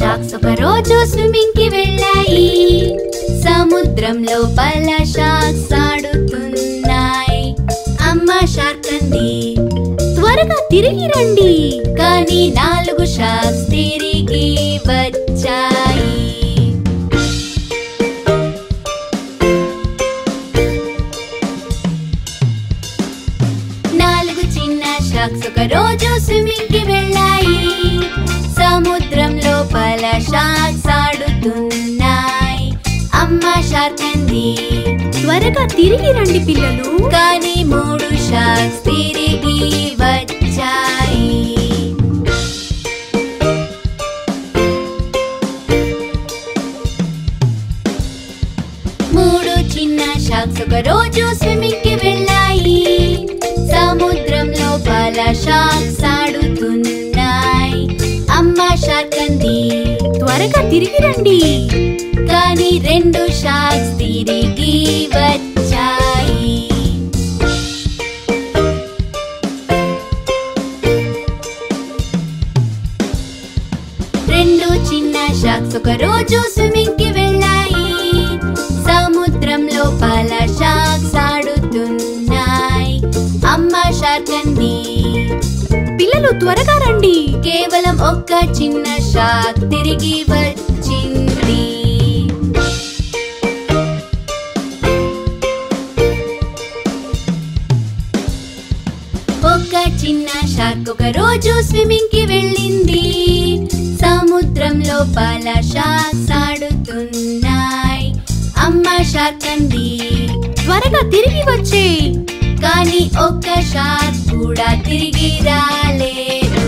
shocks ఒక రోజు swimming కి వెళ్ళాయి సముద్రంలో పల షాక్స్ ఆడుతున్నాయి అమ్మ షార్క్ అంది త్వరగా తిరిగి రండి కానీ నాలుగు షాక్స్ తిరిగి వచ్చాయి నాలుగు చిన్న షాక్స్ ఒక రోజు స్విమ్మింగ్ కి వెళ్ళాయి సముద్రంలో పల షాక్స్ ఆడుతున్నాయి అమ్మ షార్క్ అంది త్వరగా తిరిగి రండి పిల్లలు కానీ మూడు షాక్స్ తిరిగి వచ్చాయి మూడు చిన్న షాక్స్ ఒక రోజు స్విమ్మింగ్ కి వెళ్ళాయి సముద్రంలో పల షాక్స్ ఆడుతున్నాయి అమ్మ షార్క్ అంది త్వరగా తిరిగి రండి కానీ రెండు షాక్స్ తిరిగి వచ్చాయి రెండు చిన్న షాక్స్ ఒక రోజు స్విమ్మింగ్ కి వెళ్ళాయి సముద్రంలో పల షాక్స్ ఆడుతున్నాయి అమ్మ షార్క్ అంది పిల్లలు త్వరగా రండి కేవలం ఒక్క చిన్న షాక్ తిరిగి వచ్చింది ఒక చిన్న షార్క్ ఒక రోజు స్విమ్మింగ్ కి వెళ్ళింది సముద్రంలో పల షాక్స్ ఆడుతున్నాయి అమ్మ షార్క్ అంది త్వరగా తిరిగి వచ్చే కానీ ఒక్క షార్క్ కూడా తిరిగి రాలేదు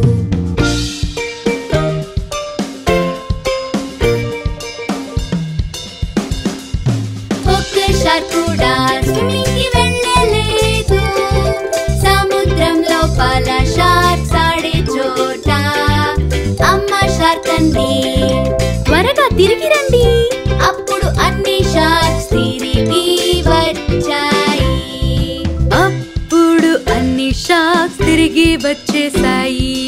ఒక్క షార్క్ కూడా స్విమ్మింగ్ కి వెళ్ళలేదు సముద్రంలో పల షార్క్స్ ఆడే చోట అమ్మ షార్క్ అంది త్వరగా తిరిగి రండి అప్పుడు అన్ని షార్క్స్ తిరిగి వచ్చాయి అప్పుడు అన్ని షాక్స్ తిరిగి వచ్చేసాయి